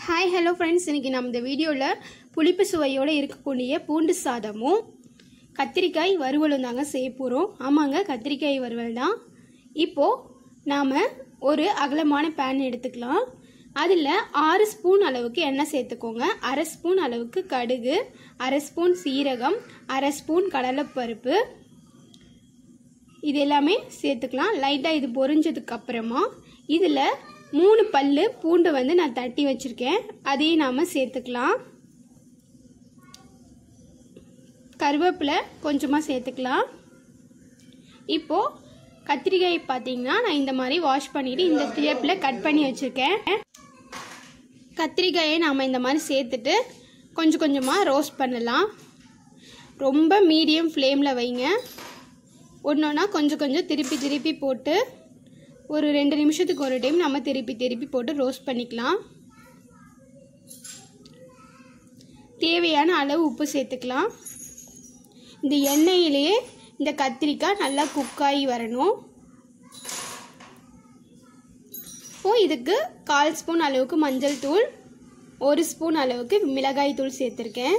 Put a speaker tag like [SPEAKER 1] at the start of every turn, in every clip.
[SPEAKER 1] hi hello friends இன்றைக்கி நம்ம இந்த வீடியோவில் புளிப்பு சுவையோடு இருக்கக்கூடிய பூண்டு சாதமும் கத்திரிக்காய் வறுவலும் தாங்க செய்ய போகிறோம் ஆமாங்க கத்திரிக்காய் வறுவல் தான் இப்போது நாம் ஒரு அகலமான பேன் எடுத்துக்கலாம் அதில் ஆறு ஸ்பூன் அளவுக்கு எண்ணெய் சேர்த்துக்கோங்க அரை ஸ்பூன் அளவுக்கு கடுகு அரை ஸ்பூன் சீரகம் அரை ஸ்பூன் கடலைப்பருப்பு இது எல்லாமே சேர்த்துக்கலாம் லைட்டாக இது பொரிஞ்சதுக்கு அப்புறமா இதில் மூணு பல்லு பூண்டு வந்து நான் தட்டி வச்சுருக்கேன் அதையும் நாம் சேர்த்துக்கலாம் கருவேப்பிலை கொஞ்சமாக சேர்த்துக்கலாம் இப்போது கத்திரிக்காய் பார்த்தீங்கன்னா நான் இந்த மாதிரி வாஷ் பண்ணிவிட்டு இந்த ஷேப்பில் கட் பண்ணி வச்சுருக்கேன் கத்திரிக்காயை நாம் இந்த மாதிரி சேர்த்துட்டு கொஞ்சம் கொஞ்சமாக ரோஸ்ட் பண்ணலாம் ரொம்ப மீடியம் ஃப்ளேமில் வைங்க ஒன்றொன்னா கொஞ்சம் கொஞ்சம் திருப்பி திருப்பி போட்டு ஒரு ரெண்டு நிமிஷத்துக்கு ஒரு டைம் நம்ம திருப்பி திருப்பி போட்டு ரோஸ்ட் பண்ணிக்கலாம் தேவையான அளவு உப்பு சேர்த்துக்கலாம் இந்த எண்ணெயிலேயே இந்த கத்திரிக்காய் நல்லா குக்காகி வரணும் இப்போ இதுக்கு கால் ஸ்பூன் அளவுக்கு மஞ்சள் தூள் ஒரு ஸ்பூன் அளவுக்கு மிளகாய் தூள் சேர்த்துருக்கேன்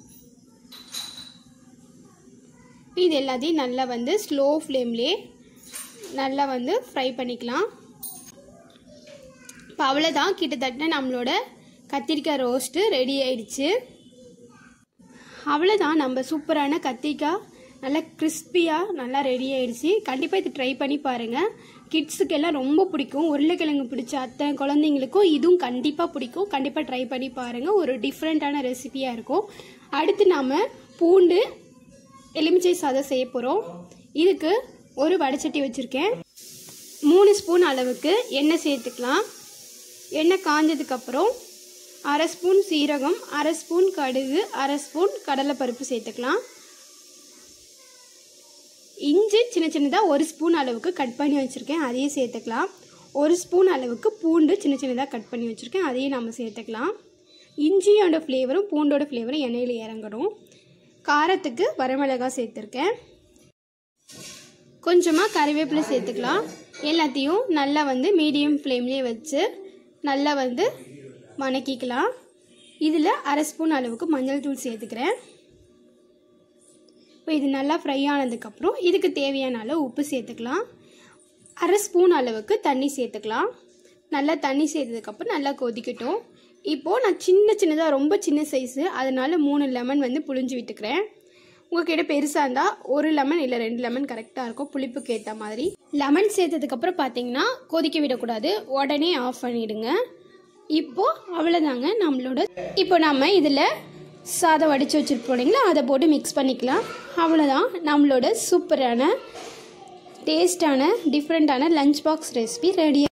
[SPEAKER 1] இது எல்லாத்தையும் நல்லா வந்து ஸ்லோ ஃப்ளேம்லேயே நல்லா வந்து ஃப்ரை பண்ணிக்கலாம் இப்போ அவ்வளோதான் கிட்டத்தட்ட நம்மளோட கத்திரிக்காய் ரோஸ்ட்டு ரெடி ஆயிடுச்சு அவ்வளோதான் நம்ம சூப்பரான கத்திரிக்காய் நல்லா கிறிஸ்பியாக நல்லா ரெடி ஆயிடுச்சு கண்டிப்பாக இது ட்ரை பண்ணி பாருங்கள் கிட்ஸுக்கெல்லாம் ரொம்ப பிடிக்கும் உருளைக்கிழங்கு பிடிச்ச அத்தனை குழந்தைங்களுக்கும் இதுவும் கண்டிப்பாக பிடிக்கும் கண்டிப்பாக ட்ரை பண்ணி பாருங்கள் ஒரு டிஃப்ரெண்ட்டான ரெசிபியாக இருக்கும் அடுத்து நாம் பூண்டு எலுமிச்சை சாதம் செய்ய போகிறோம் இதுக்கு ஒரு வடைச்சட்டி வச்சுருக்கேன் மூணு ஸ்பூன் அளவுக்கு எண்ணெய் சேர்த்துக்கலாம் எண்ணெய் காஞ்சதுக்கப்புறம் அரை ஸ்பூன் சீரகம் அரை ஸ்பூன் கடுகு அரை ஸ்பூன் கடலைப்பருப்பு சேர்த்துக்கலாம் இஞ்சி சின்ன சின்னதாக ஒரு ஸ்பூன் அளவுக்கு கட் பண்ணி வச்சுருக்கேன் அதையும் சேர்த்துக்கலாம் ஒரு ஸ்பூன் அளவுக்கு பூண்டு சின்ன சின்னதாக கட் பண்ணி வச்சுருக்கேன் அதையும் நம்ம சேர்த்துக்கலாம் இஞ்சியோட ஃப்ளேவரும் பூண்டோட ஃப்ளேவரும் எண்ணெயில் இறங்கணும் காரத்துக்கு வரமிளகாய் சேர்த்துருக்கேன் கொஞ்சமாக கறிவேப்பிலை சேர்த்துக்கலாம் எல்லாத்தையும் நல்லா வந்து மீடியம் ஃப்ளேம்லேயே வச்சு நல்லா வந்து வணக்கிக்கலாம் இதில் அரை ஸ்பூன் அளவுக்கு மஞ்சள் தூள் சேர்த்துக்கிறேன் இப்போ இது நல்லா ஃப்ரை ஆனதுக்கப்புறம் இதுக்கு தேவையான அளவு உப்பு சேர்த்துக்கலாம் அரை ஸ்பூன் அளவுக்கு தண்ணி சேர்த்துக்கலாம் நல்லா தண்ணி சேர்த்ததுக்கப்புறம் நல்லா கொதிக்கட்டும் இப்போது நான் சின்ன சின்னதாக ரொம்ப சின்ன சைஸு அதனால் மூணு லெமன் வந்து புழிஞ்சு விட்டுக்கிறேன் உங்ககிட்ட பெருசாக இருந்தால் ஒரு லெமன் இல்லை ரெண்டு லெமன் கரெக்டாக இருக்கும் புளிப்புக்கு ஏற்ற மாதிரி லெமன் சேர்த்ததுக்கப்புறம் பார்த்தீங்கன்னா கொதிக்க விடக்கூடாது உடனே ஆஃப் பண்ணிவிடுங்க இப்போது அவ்வளோதாங்க நம்மளோட இப்போ நம்ம இதில் சாதம் வடித்து வச்சுருப்போம் இல்லைங்களா அதை போட்டு மிக்ஸ் பண்ணிக்கலாம் அவ்வளோதான் நம்மளோட சூப்பரான டேஸ்டான டிஃப்ரெண்ட்டான லஞ்ச் பாக்ஸ் ரெசிபி ரெடி